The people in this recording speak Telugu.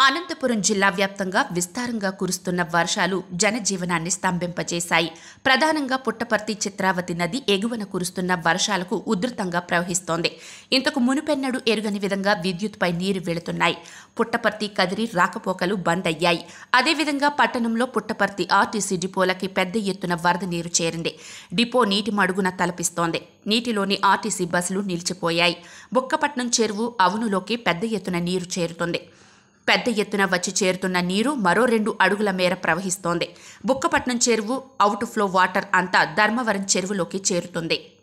అనంతపురం జిల్లా వ్యాప్తంగా విస్తారంగా కురుస్తున్న వర్షాలు జనజీవనాన్ని స్తంభింపజేశాయి ప్రధానంగా పుట్టపర్తి చిత్రావతి నది ఎగువన కురుస్తున్న వర్షాలకు ఉధృతంగా ప్రవహిస్తోంది ఇంతకు మునుపెన్నడు ఎరుగని విధంగా విద్యుత్పై నీరు వెళుతున్నాయి పుట్టపర్తి కదిరి రాకపోకలు బంద్ అయ్యాయి అదేవిధంగా పట్టణంలో పుట్టపర్తి ఆర్టీసీ డిపోలకి పెద్ద ఎత్తున వరద నీరు చేరింది డిపో నీటి మడుగున తలపిస్తోంది నీటిలోని ఆర్టీసీ బస్సులు నిలిచిపోయాయి బుక్కపట్నం చెరువు అవునులోకి పెద్ద ఎత్తున నీరు చేరుతుంది పెద్ద ఎత్తున వచ్చి చేరుతున్న నీరు మరో రెండు అడుగుల మేర ప్రవహిస్తోంది బుక్కపట్నం చెరువు అవుట్ ఫ్లో వాటర్ అంతా ధర్మవరం చెరువులోకి చేరుతుంది